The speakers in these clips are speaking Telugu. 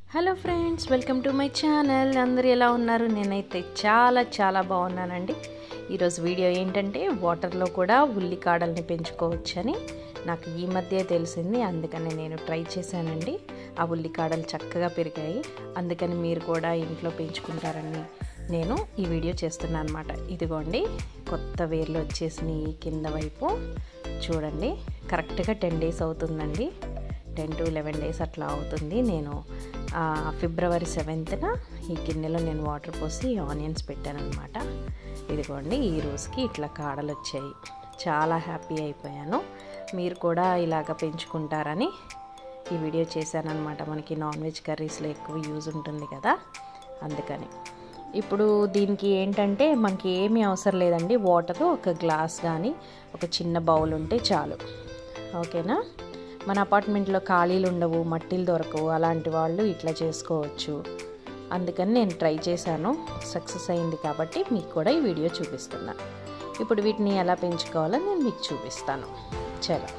hello friends welcome to my channel అందరు ఎలా ఉన్నారు నేనైతే చాలా చాలా బాగున్నానండి ఈరోజు వీడియో ఏంటంటే వాటర్లో కూడా ఉల్లి కాడల్ని పెంచుకోవచ్చని నాకు ఈ మధ్య తెలిసింది అందుకని నేను ట్రై చేశానండి ఆ ఉల్లి కాడలు చక్కగా పెరిగాయి అందుకని మీరు కూడా ఇంట్లో పెంచుకుంటారని నేను ఈ వీడియో చేస్తున్నాను అనమాట ఇదిగోండి కొత్త వేర్లు వచ్చేసినాయి కింద వైపు చూడండి కరెక్ట్గా టెన్ డేస్ అవుతుందండి టెన్ టు లెవెన్ డేస్ అట్లా అవుతుంది నేను ఫిబ్రవరి సెవెంత్న ఈ గిన్నెలో నేను వాటర్ పోసి ఆనియన్స్ పెట్టాను అనమాట ఇదిగోండి ఈ రోజుకి ఇట్లా కాడలు వచ్చాయి చాలా హ్యాపీ అయిపోయాను మీరు కూడా ఇలాగ పెంచుకుంటారని ఈ వీడియో చేశానమాట మనకి నాన్ వెజ్ కర్రీస్లో ఎక్కువ యూజ్ ఉంటుంది కదా అందుకని ఇప్పుడు దీనికి ఏంటంటే మనకి ఏమీ అవసరం లేదండి వాటర్ ఒక గ్లాస్ కానీ ఒక చిన్న బౌల్ ఉంటే చాలు ఓకేనా మన అపార్ట్మెంట్లో ఖాళీలు ఉండవు మట్టిలు దొరకవు అలాంటి వాళ్ళు ఇట్లా చేసుకోవచ్చు అందుకని నేను ట్రై చేశాను సక్సెస్ అయింది కాబట్టి మీకు కూడా ఈ వీడియో చూపిస్తున్నా ఇప్పుడు వీటిని ఎలా పెంచుకోవాలో నేను మీకు చూపిస్తాను చలో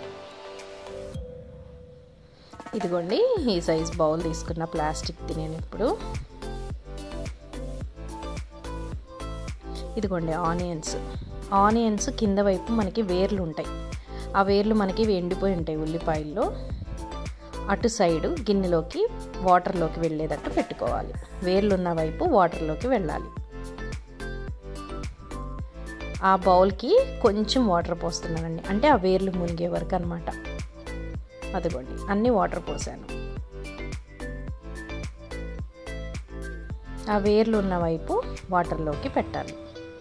ఇదిగోండి ఈ సైజ్ బౌల్ తీసుకున్న ప్లాస్టిక్ది నేను ఇప్పుడు ఇదిగోండి ఆనియన్స్ ఆనియన్స్ కింద వైపు మనకి వేర్లు ఉంటాయి ఆ వేర్లు మనకి ఎండిపోయి ఉంటాయి ఉల్లిపాయల్లో అటు సైడు గిన్నెలోకి వాటర్లోకి వెళ్ళేటట్టు పెట్టుకోవాలి వేర్లు ఉన్న వైపు వాటర్లోకి వెళ్ళాలి ఆ బౌల్కి కొంచెం వాటర్ పోస్తున్నానండి అంటే ఆ వేర్లు మునిగే వరకు అనమాట అదిగోండి అన్నీ వాటర్ పోసాను ఆ వేర్లు ఉన్న వైపు వాటర్లోకి పెట్టాలి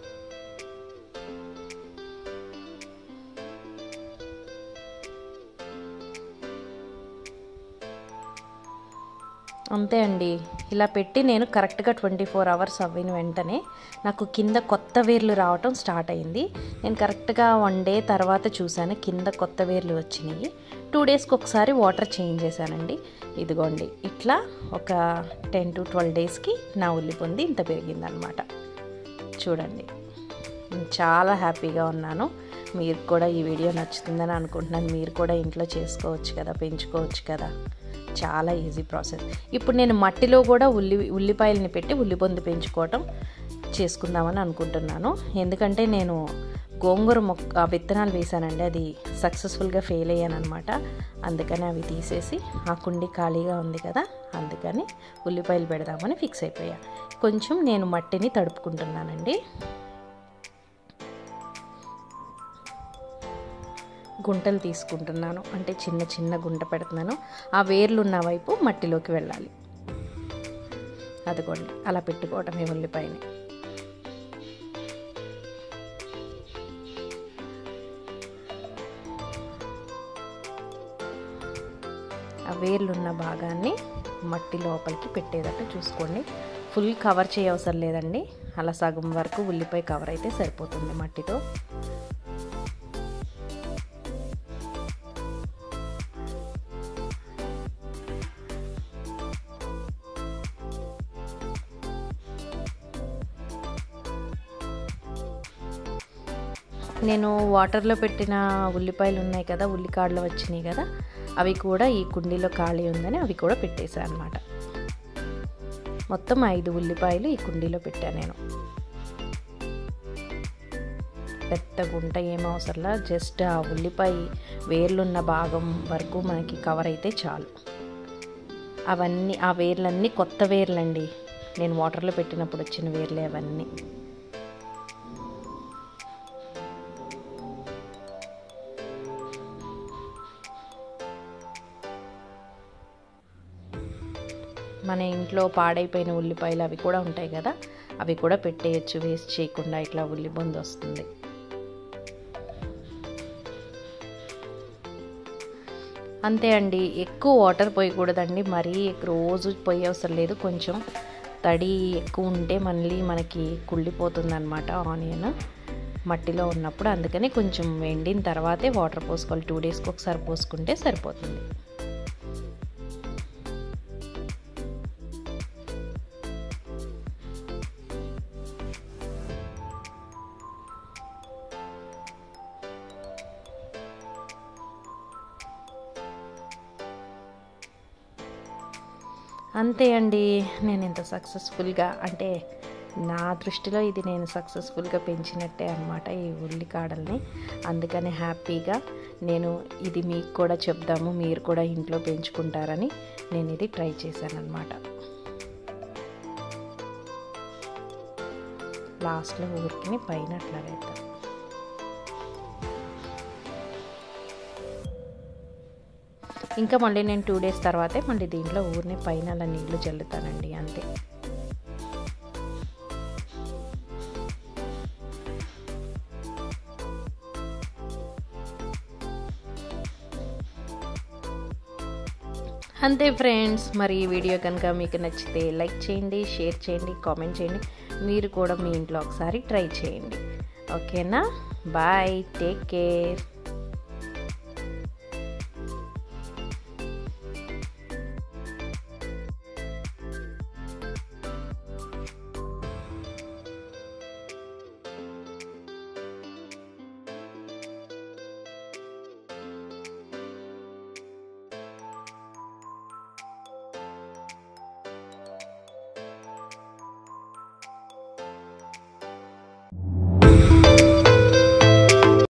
అంతే అండి ఇలా పెట్టి నేను కరెక్ట్గా ట్వంటీ ఫోర్ అవర్స్ అవ్విన వెంటనే నాకు కింద కొత్త వేర్లు రావటం స్టార్ట్ అయింది నేను కరెక్ట్గా వన్ డే తర్వాత చూశాను కింద కొత్త వేర్లు వచ్చినాయి టూ డేస్కి ఒకసారి వాటర్ చేంజ్ చేశానండి ఇదిగోండి ఇట్లా ఒక టెన్ టు ట్వెల్వ్ డేస్కి నా ఉల్లి పొంది ఇంత పెరిగిందనమాట చూడండి చాలా హ్యాపీగా ఉన్నాను మీరు కూడా ఈ వీడియో నచ్చుతుందని అనుకుంటున్నాను మీరు కూడా ఇంట్లో చేసుకోవచ్చు కదా పెంచుకోవచ్చు కదా చాలా ఈజీ ప్రాసెస్ ఇప్పుడు నేను మట్టిలో కూడా ఉల్లి ఉల్లిపాయలని పెట్టి ఉల్లిపొందు పెంచుకోవటం చేసుకుందామని అనుకుంటున్నాను ఎందుకంటే నేను గోంగూర మొక్క విత్తనాలు వేసానండి అది సక్సెస్ఫుల్గా ఫెయిల్ అయ్యాను అనమాట అందుకని అవి తీసేసి ఆ కుండి ఖాళీగా ఉంది కదా అందుకని ఉల్లిపాయలు పెడదామని ఫిక్స్ అయిపోయా కొంచెం నేను మట్టిని తడుపుకుంటున్నానండి గుంటలు తీసుకుంటున్నాను అంటే చిన్న చిన్న గుంట పెడుతున్నాను ఆ వేర్లు ఉన్న వైపు మట్టిలోకి వెళ్ళాలి అదిగోండి అలా పెట్టుకోవటమే ఉల్లిపాయని ఆ వేర్లు ఉన్న భాగాన్ని మట్టి లోపలికి పెట్టేటట్టు చూసుకోండి ఫుల్ కవర్ చేయవసరం లేదండి అలా సగం వరకు ఉల్లిపాయ కవర్ అయితే సరిపోతుంది మట్టితో నేను వాటర్లో పెట్టిన ఉల్లిపాయలు ఉన్నాయి కదా ఉల్లికాడలు వచ్చినాయి కదా అవి కూడా ఈ కుండీలో ఖాళీ ఉందని అవి కూడా పెట్టేశాను అనమాట మొత్తం ఐదు ఉల్లిపాయలు ఈ కుండీలో పెట్టాను నేను పెద్ద గుంట ఏం అవసరంలా జస్ట్ ఆ ఉల్లిపాయ వేర్లున్న భాగం వరకు మనకి కవర్ అయితే చాలు అవన్నీ ఆ వేర్లన్నీ కొత్త వేర్లండి నేను వాటర్లో పెట్టినప్పుడు వచ్చిన వేర్లే అవన్నీ మన ఇంట్లో పాడైపోయిన ఉల్లిపాయలు అవి కూడా ఉంటాయి కదా అవి కూడా పెట్టేయచ్చు వేస్ట్ చేయకుండా ఇట్లా ఉల్లి బొందు వస్తుంది అంతే అండి ఎక్కువ వాటర్ పోయకూడదండి మరీ రోజు పోయే అవసరం లేదు కొంచెం తడి ఎక్కువ ఉంటే మళ్ళీ మనకి కుళ్ళిపోతుంది అనమాట ఆనియన్ మట్టిలో ఉన్నప్పుడు అందుకని కొంచెం ఎండిన తర్వాతే వాటర్ పోసుకోవాలి టూ డేస్కి ఒకసారి పోసుకుంటే సరిపోతుంది అంతే అండి నేను ఇంత సక్సెస్ఫుల్గా అంటే నా దృష్టిలో ఇది నేను సక్సెస్ఫుల్గా పెంచినట్టే అనమాట ఈ ఉల్లికాడల్ని అందుకని హ్యాపీగా నేను ఇది మీకు కూడా చెప్దాము మీరు కూడా ఇంట్లో పెంచుకుంటారని నేను ఇది ట్రై చేశాను అనమాట లాస్ట్లో ఊరికి పైన అట్లా వేద్దాం ఇంకా మళ్ళీ నేను టూ డేస్ తర్వాతే మళ్ళీ దీంట్లో ఊరిని పైన అలా నీళ్లు చల్లుతానండి అంతే అంతే ఫ్రెండ్స్ మరి ఈ వీడియో కనుక మీకు నచ్చితే లైక్ చేయండి షేర్ చేయండి కామెంట్ చేయండి మీరు కూడా మీ ఇంట్లో ఒకసారి ట్రై చేయండి ఓకేనా బాయ్ టేక్ కేర్